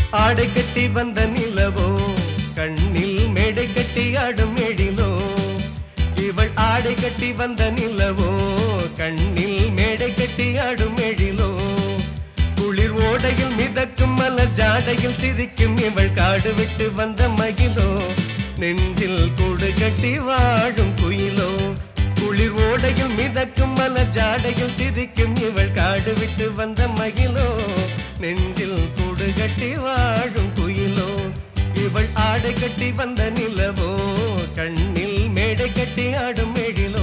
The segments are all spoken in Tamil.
ஆடை கட்டி வந்த நிலவோ கண்ணில் மேடை கட்டி ஆடும் எழிலோ இவள் ஆடை கட்டி வந்த நிலவோ கண்ணில் மேடை கட்டி ஆடும் எழிலோ குளிர் ஓடையில் மிதக்கும் மலர் ஜாடையில் சிரிக்கும் இவள் காடு விட்டு வந்த மகிழோ நெஞ்சில் கூடு கட்டி வாழும் குயிலோ குளிர் ஓடையில் மிதக்கும் மலர் ஜாடையில் சிரிக்கும் இவள் காடு விட்டு வந்த மகிழோ நெஞ்சில் கூடு கட்டி வாழும் குயிலோ இவள் ஆடை கட்டி வந்த நிலவோ கண்ணில் மேடை கட்டி ஆடும் எழிலோ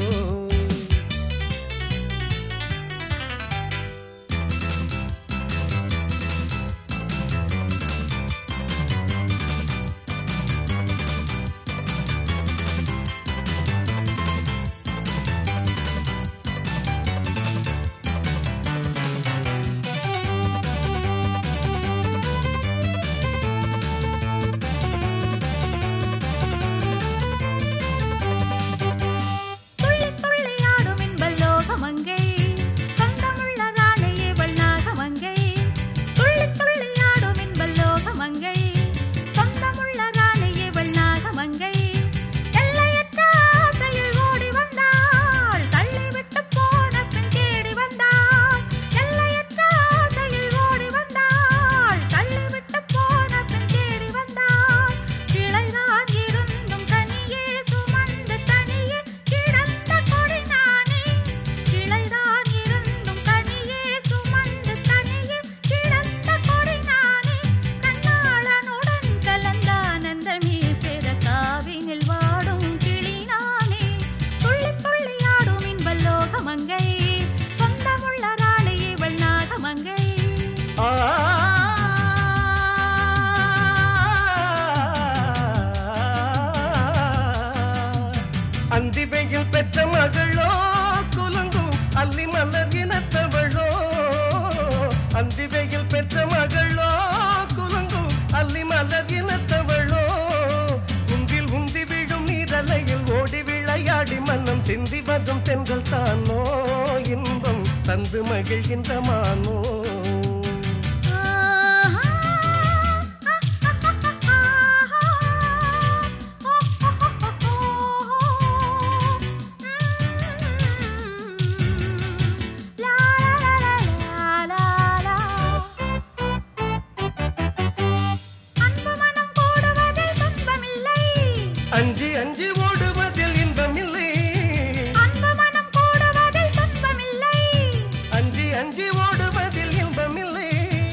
துள்ளி துள்ளி ஆடும் இன்பல் லோகமங்கை சொந்தமுள்ள ராணி இவள் நாகமங்கை துள்ளி துள்ளி ஆடும் இன்பல் லோகமங்கை சொந்தமுள்ள ராணி இவள் நாகமங்கை எல்லையற்ற ஆசையில் ஓடி வந்தாள் தள்ளிவிட்டு போன பின் தேடி வந்தாள் எல்லையற்ற ஆசையில் ஓடி வந்தாள் தள்ளிவிட்டு போன பின் தேடி வந்தாள் கிளைதான் இருந்தும் தனியே சுமந்து தனியே கிடந்த கொடி நானே கிளைதான் இருந்தும் தனியே சுமந்து தனியே கிடந்த கொடி நானே கண்ணாளனுடன் கலந்தானந்தமே பெற காவினில் வாடும் கிளி நானே துள்ளி துள்ளி ஆடும் இன்பல் லோகமங்கை சொந்தமுள்ள ராணி இவள் நாகமங்கை ஆ அந்தி வெயில் பெற்ற மகளோ குலுங்கும் அல்லி மலர் இனத்தவளோ அந்தி வெயில் பெற்ற மகளோ குலுங்கும் அல்லி மலர் இனத்தவளோ குன்றில் உந்தி விழும் நீரலையில் ஓடி விளையாடி மன்னம் சிந்தி வரும் தென்றல் தானோ இன்பம் தந்து மகிழ்கின்ற மானோ அஞ்சி அஞ்சி ஓடுவதில் இன்பமில்லை அஞ்சி அஞ்சி ஓடுவதில் இன்பமில்லை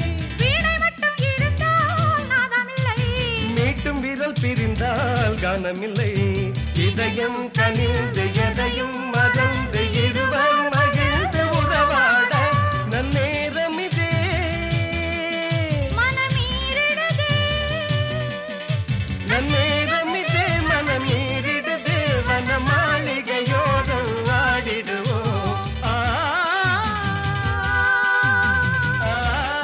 மீட்டும் விரல் பிரிந்தால் கானமில்லை இதயம் கனிந்து எதையும் மறந்து இருவர் மகிழ்ந்து உறவாட நன்னேரம் இதே நன்னேரம் இதே மனமீறிடுதே வன மாளிகையோரம் ஆடிடுவோம் ஆ ஆ,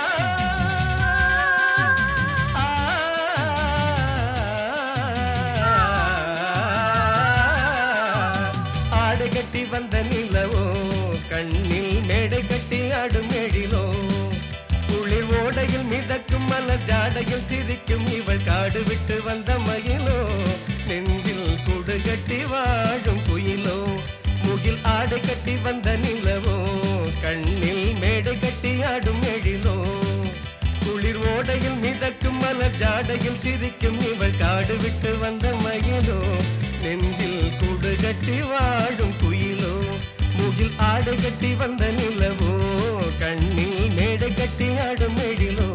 ஆடு கட்டி வந்த நிலவோ கண்ணில் மேடை கட்டி ஆடும் எழிலோ குளிர் ஓடையில் மிதக்கும் மலர் ஜாடையில் சிரிக்கும் இவள் காடு விட்டு வந்த மகிழோ நெஞ்சில் கூடு கட்டி வாழும் குயிலோ முகில் ஆடை கட்டி வந்த நிலவோ கண்ணில் மேடை கட்டி ஆடும் எழிலோ குளிர் ஓடையில் மிதக்கும் மலர் ஜாடையில் சிரிக்கும் இவள் காடு விட்டு வந்த மகிழோ நெஞ்சில் கூடு கட்டி வாழும் குயிலோ முகில் ஆடை கட்டி வந்த நிலவோ கண்ணில் மேடை கட்டி ஆடும் எழிலோ